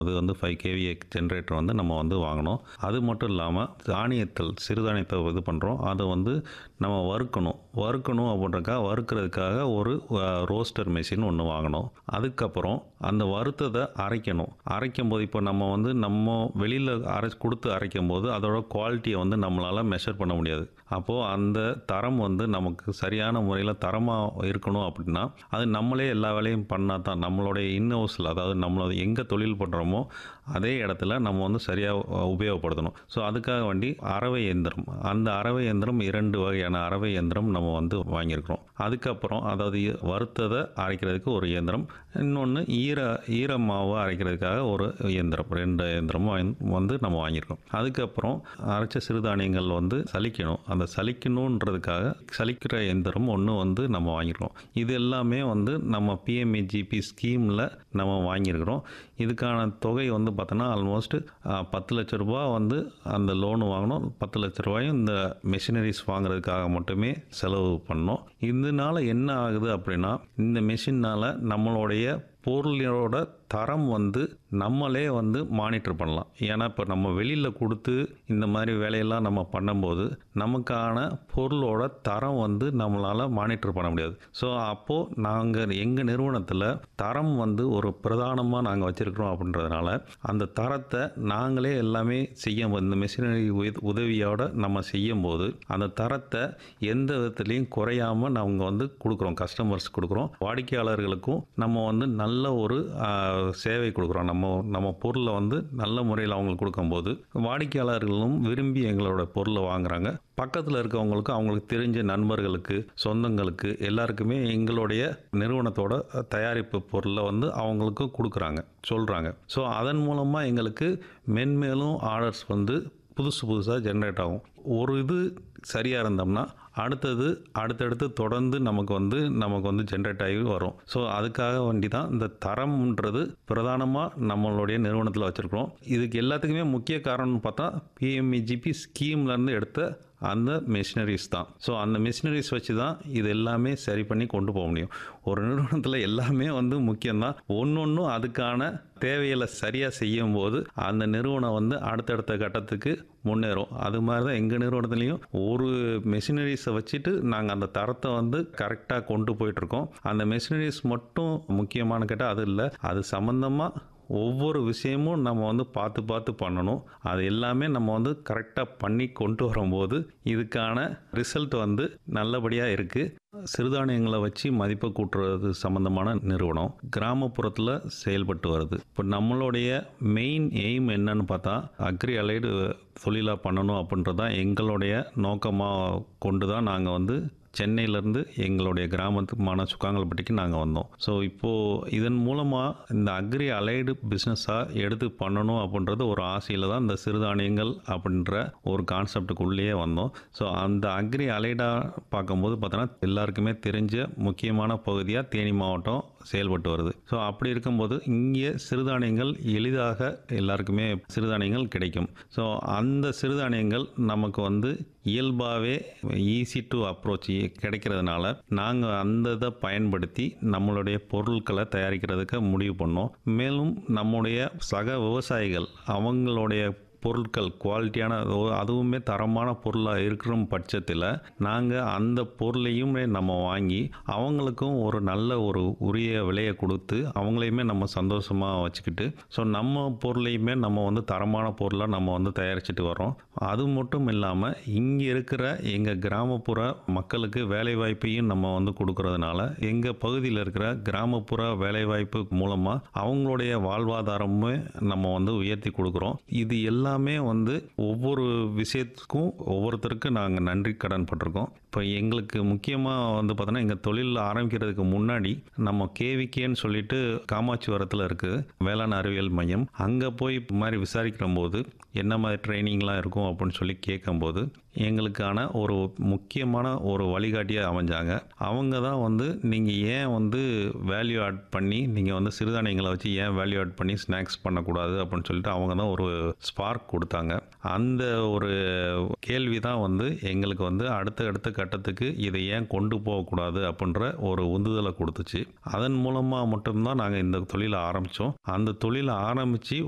அது வந்து five KV generator வந்து நம்ம வந்து வாங்கினோம் அது மட்டும் இல்லாமல் தானியத்தல் சிறுதானியத்தை இது பண்ணுறோம் அதை வந்து நம்ம வறுக்கணும் வறுக்கணும் அப்படின்றக்காக வறுக்கிறதுக்காக ஒரு ரோஸ்டர் மிஷின் ஒன்று வாங்கினோம் அதுக்கப்புறம் அந்த வறுத்ததை அரைக்கணும் அரைக்கும் போது இப்போ நம்ம வந்து நம்ம வெளியில் அரை கொடுத்து அரைக்கும் போது அதோட குவாலிட்டியை வந்து நம்மளால் மெஷர் பண்ண முடியாது அப்போது அந்த தரம் வந்து நமக்கு சரியான முறையில் தரமாக இருக்கணும் அப்படின்னா அது நம்மளே எல்லா வேலையும் பண்ணால் தான் நம்மளுடைய இன்னோஸில் அதாவது நம்மளோட எங்கே தொழில் பண்ணுறோமோ அதே இடத்துல நம்ம வந்து சரியாக உபயோகப்படுத்தணும் ஸோ அதுக்காக வேண்டி அரவை இயந்திரம் அந்த அரவை இயந்திரம் இரண்டு வகையான அரவை இயந்திரம் நம்ம வந்து வாங்கியிருக்கிறோம் அதுக்கப்புறம் அதாவது வறுத்ததை அரைக்கிறதுக்கு ஒரு இயந்திரம் இன்னொன்று ஈர ஈர மாவை அரைக்கிறதுக்காக ஒரு இயந்திரம் ரெண்டு இயந்திரமும் வாங்கி- வந்து நம்ம வாங்கியிருக்கோம் அதுக்கப்புறம் அரைச்ச சிறுதானியங்கள் வந்து சலிக்கணும் அந்த சலிக்கணுன்றதுக்காக சலிக்கிற இயந்திரம் ஒன்று வந்து நம்ம வாங்கியிருக்கோம் இது எல்லாமே வந்து நம்ம பிஎம்இஜிபி ஸ்கீமில் நம்ம வாங்கியிருக்கிறோம் இதுக்கான தொகை வந்து பார்த்தோன்னா ஆல்மோஸ்ட் பத்து லட்ச ரூபா வந்து அந்த லோனு வாங்கினோம் பத்து லட்ச ரூபாயும் இந்த மெஷினரிஸ் வாங்குறதுக்காக மட்டுமே செலவு பண்ணோம் இதனால என்ன ஆகுது அப்படின்னா இந்த மெஷினால் நம்மளுடைய பொருளோட தரம் வந்து நம்மளே வந்து மானிட்டர் பண்ணலாம் ஏன்னா இப்போ நம்ம வெளியில் கொடுத்து இந்த மாதிரி வேலையெல்லாம் நம்ம பண்ணும்போது நமக்கான பொருளோட தரம் வந்து நம்மளால் மானிட்டர் பண்ண முடியாது ஸோ அப்போது நாங்கள் எங்கள் நிறுவனத்தில் தரம் வந்து ஒரு பிரதானமாக நாங்கள் வச்சுருக்கிறோம் அப்படின்றதுனால அந்த தரத்தை நாங்களே எல்லாமே செய்யும் போது இந்த மிஷினரி உதவியோட நம்ம செய்யும்போது அந்த தரத்தை எந்த விதத்துலையும் குறையாமல் நாங்கள் வந்து கொடுக்குறோம் கஸ்டமர்ஸ் கொடுக்குறோம் வாடிக்கையாளர்களுக்கும் நம்ம வந்து நல்ல ஒரு ஆஹ், சேவை கொடுக்குறோம் நம்ம நம்ம பொருளை வந்து நல்ல முறையில் அவங்களுக்கு கொடுக்கும்போது வாடிக்கையாளர்களும் விரும்பி எங்களோட பொருளை வாங்குறாங்க பக்கத்தில் இருக்கவங்களுக்கு அவங்களுக்கு தெரிஞ்ச நண்பர்களுக்கு சொந்தங்களுக்கு எல்லாருக்குமே எங்களுடைய நிறுவனத்தோட தயாரிப்பு பொருளை வந்து அவங்களுக்கு கொடுக்குறாங்க சொல்கிறாங்க ஸோ அதன் மூலமாக எங்களுக்கு மென்மேலும் ஆர்டர்ஸ் வந்து புதுசு புதுசாக ஜென்ரேட் ஆகும் ஒரு இது சரியாக இருந்தோம்னா அடுத்தது அடுத்தடுத்து தொடர்ந்து நமக்கு வந்து நமக்கு வந்து ஜென்ரேட் ஆகி வரும் ஸோ அதுக்காக வேண்டி தான் இந்த தரம்ன்றது பிரதானமாக நம்மளுடைய நிறுவனத்தில் வச்சுருக்கிறோம் இதுக்கு எல்லாத்துக்குமே முக்கிய காரணம்னு பார்த்தா பிஎம்இஜிபி ஸ்கீம்லேருந்து எடுத்த அந்த மிஷினரிஸ் தான் ஸோ அந்த மிஷினரிஸ் வச்சு தான் இது எல்லாமே சரி பண்ணி கொண்டு போக முடியும் ஒரு நிறுவனத்தில் எல்லாமே வந்து முக்கியம்தான் ஒன்றொன்றும் அதுக்கான தேவைகளை சரியாக செய்யும் போது அந்த நிறுவனம் வந்து அடுத்தடுத்த கட்டத்துக்கு முன்னேறும் அது மாதிரி தான் எங்கள் நிறுவனத்துலேயும் ஒரு மெஷினரிஸை வச்சுட்டு நாங்கள் அந்த தரத்தை வந்து கரெக்டாக கொண்டு போயிட்டுருக்கோம் அந்த மெஷினரிஸ் மட்டும் முக்கியமான கேட்டால் அது இல்லை அது சம்மந்தமாக ஒவ்வொரு விஷயமும் நம்ம வந்து பார்த்து பார்த்து பண்ணணும் அது எல்லாமே நம்ம வந்து கரெக்டாக பண்ணி கொண்டு வரும்போது இதுக்கான ரிசல்ட் வந்து நல்லபடியாக இருக்குது சிறுதானியங்களை வச்சு மதிப்பை கூட்டுறது சம்மந்தமான நிறுவனம் கிராமப்புறத்தில் செயல்பட்டு வருது இப்போ நம்மளுடைய மெயின் எய்ம் என்னன்னு பார்த்தா அக்ரி அலைடு தொழிலாக பண்ணணும் அப்படின்றது தான் எங்களுடைய நோக்கமாக கொண்டு தான் நாங்கள் வந்து சென்னையிலேருந்து எங்களுடைய கிராமத்துமான சுக்காங்கல்பட்டிக்கு நாங்கள் வந்தோம் ஸோ இப்போது இதன் மூலமாக இந்த அக்ரி அலைடு பிஸ்னஸாக எடுத்து பண்ணணும் அப்படின்றது ஒரு ஆசையில் தான் இந்த சிறுதானியங்கள் அப்படின்ற ஒரு கான்செப்டுக்குள்ளேயே வந்தோம் ஸோ அந்த அக்ரி அலைடாக பார்க்கும்போது பார்த்தோன்னா எல்லாருக்குமே தெரிஞ்ச முக்கியமான பகுதியாக தேனி மாவட்டம் செயல்பட்டு வருது ஸோ அப்படி இருக்கும்போது இங்கே சிறுதானியங்கள் எளிதாக எல்லாருக்குமே சிறுதானியங்கள் கிடைக்கும் ஸோ அந்த சிறுதானியங்கள் நமக்கு வந்து இயல்பாகவே ஈஸி டு அப்ரோச் கிடைக்கிறதுனால நாங்கள் அந்த இதை பயன்படுத்தி நம்மளுடைய பொருட்களை தயாரிக்கிறதுக்கு முடிவு பண்ணோம் மேலும் நம்முடைய சக விவசாயிகள் அவங்களுடைய பொருட்கள் குவாலிட்டியான அது- அதுவுமே தரமான பொருளாக இருக்கிற பட்சத்தில் நாங்கள் அந்த பொருளையுமே நம்ம வாங்கி அவங்களுக்கும் ஒரு நல்ல ஒரு உரிய விலையை கொடுத்து அவங்களையுமே நம்ம சந்தோஷமாக வச்சுக்கிட்டு ஸோ நம்ம பொருளையுமே நம்ம வந்து தரமான பொருளாக நம்ம வந்து தயாரிச்சுட்டு வரோம் அது மட்டும் இல்லாமல் இங்கே இருக்கிற எங்கள் கிராமப்புற மக்களுக்கு வேலைவாய்ப்பையும் நம்ம வந்து கொடுக்கறதுனால எங்கள் பகுதியில் இருக்கிற கிராமப்புற வேலைவாய்ப்பு மூலமாக அவங்களுடைய வாழ்வாதாரமுமே நம்ம வந்து உயர்த்தி கொடுக்குறோம் இது எல்லாமே வந்து ஒவ்வொரு விஷயத்துக்கும் ஒவ்வொருத்தருக்கு நாங்கள் நன்றி கடன் பட்டிருக்கோம் இப்போ எங்களுக்கு முக்கியமாக வந்து பார்த்தோன்னா எங்கள் தொழில் ஆரம்பிக்கிறதுக்கு முன்னாடி நம்ம கேவிகேன்னு சொல்லிட்டு காமாட்சிவரத்தில் இருக்குது வேளாண் அறிவியல் மையம் அங்கே போய் இது மாதிரி விசாரிக்கிற போது என்ன மாதிரி ட்ரைனிங்லாம் இருக்கும் அப்படின்னு சொல்லி கேட்கும்போது எங்களுக்கான ஒரு முக்கியமான ஒரு வழிகாட்டியாக அமைஞ்சாங்க அவங்க தான் வந்து நீங்கள் ஏன் வந்து வேல்யூ ஆட் பண்ணி நீங்கள் வந்து சிறுதானியங்களை வச்சு ஏன் வேல்யூ ஆட் பண்ணி ஸ்நாக்ஸ் பண்ணக்கூடாது அப்படின்னு சொல்லிட்டு அவங்க தான் ஒரு ஸ்பார்க் கொடுத்தாங்க அந்த ஒரு கேள்வி தான் வந்து எங்களுக்கு வந்து அடுத்த அடுத்த கட்டத்துக்கு இதை ஏன் கொண்டு போகக்கூடாது அப்படின்ற ஒரு உந்துதலை கொடுத்துச்சு அதன் மூலமாக மட்டும்தான் நாங்கள் இந்த தொழிலை ஆரம்பித்தோம் அந்த தொழிலை ஆரம்பித்து